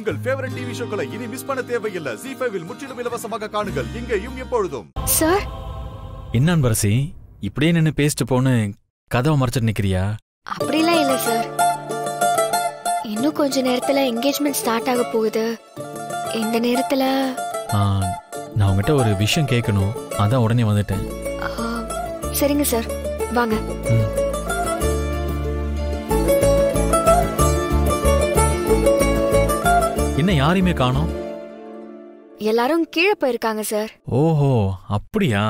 உங்கள் favourite TV ஷோக்களை இனி miss பண்ண தேவையில்லை ஜி ஃபைவில் முற்றிலும் இலவசமாக காணுங்கள் இங்கேயும் எப்பொழுதும் சார் என்ன அன்பரசி இப்படியே நின்னு பேசிட்டு போன்னு கதவை மறைச்சிட்டு நிக்கிறியா அப்படிலாம் இல்ல சார் இன்னும் கொஞ்ச நேரத்துல என்கேஜ்மெண்ட் ஸ்டார்ட் ஆக போகுது இந்த நேரத்துல ஆ, நான் உங்ககிட்ட ஒரு விஷயம் கேட்கணும் அதான் உடனே வந்துட்டேன் ஆ, சரிங்க சார் வாங்க ம். என்ன யாரையுமே காணோம் எல்லாரும் கீழே போயிருக்காங்க சார் ஓஹோ அப்படியா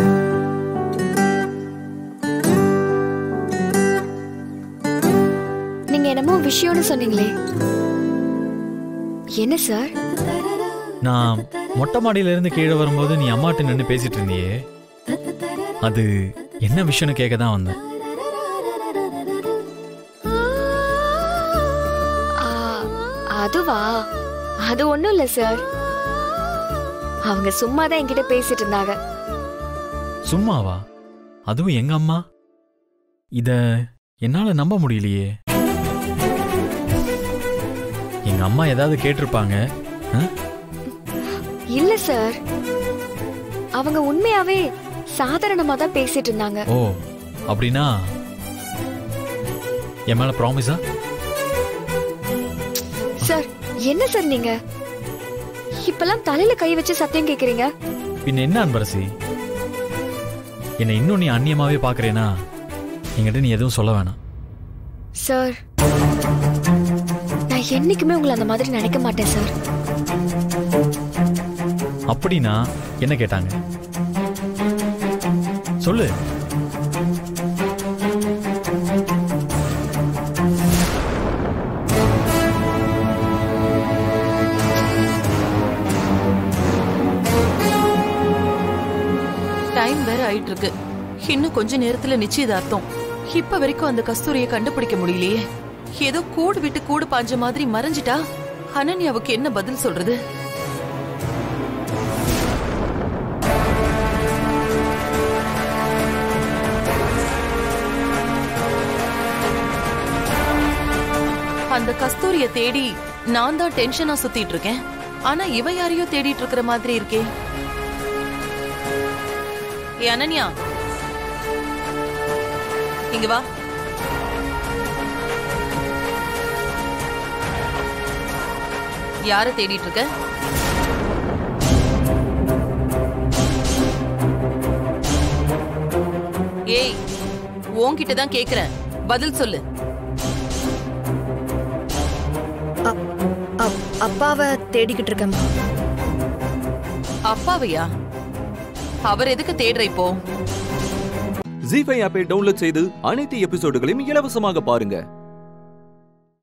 நீங்க என்னமோ விஷயம்னு சொன்னீங்களே என்ன சார் நான் மொட்டை மாடியில இருந்து கீழே வரும்போது நீ அம்மாட்ட நின்று பேசிட்டு இருந்தியே அது என்ன விஷயம்னு கேட்க தான் வந்தேன் ஆ, அதுவா அது ஒண்ணும் இல்ல சார் அவங்க சும்மா தான் என்கிட்ட பேசிட்டு இருந்தாங்க சும்மாவா அதுவும் எங்க அம்மா இத என்னால நம்ப முடியலையே எங்க அம்மா ஏதாவது கேட்டிருப்பாங்க ஆ? இல்ல சார் அவங்க உண்மையாவே சாதாரணமா தான் பேசிட்டு இருந்தாங்க ஓ அப்படின்னா என் மேல ப்ராமிஸா சார் என்ன சார் நீங்க இப்பெல்லாம் தலையில கை வச்சு சத்தியம் கேக்குறீங்க பின்ன என்ன அன்பரசி என்னை இன்னும் நீ அந்நியமாவே பாக்குறேனா என்கிட்ட நீ எதுவும் சொல்ல வேணாம் சார் நான் என்னைக்குமே உங்களை அந்த மாதிரி நினைக்க மாட்டேன் சார் அப்படின்னா என்ன கேட்டாங்க சொல்லு டைம் வேற ஆயிட்டு இருக்கு இன்னும் கொஞ்ச நேரத்துல நிச்சயதார்த்தம் இப்ப வரைக்கும் அந்த கஸ்தூரிய கண்டுபிடிக்க முடியலையே ஏதோ கூடு விட்டு கூடு பாஞ்ச மாதிரி மறைஞ்சிட்டா அனன்யாவுக்கு என்ன பதில் சொல்றது அந்த கஸ்தூரிய தேடி நான் தான் டென்ஷனா சுத்திட்டு இருக்கேன் ஆனா இவ யாரையோ தேடிட்டு இருக்கிற மாதிரி இருக்கே ஏ அனன்யா இங்க வா யார தேடிட்டு இருக்க ஏய் உன்கிட்ட தான் கேக்குறேன் பதில் சொல்லு அப்பாவை தேடிக்கிட்டு இருக்கேன் அப்பாவையா அவர் எதுக்கு தேடுற இப்போ ஜி ஃபைவ் ஆப்பை டவுன்லோட் செய்து அனைத்து எபிசோடுகளையும் இலவசமாக பாருங்க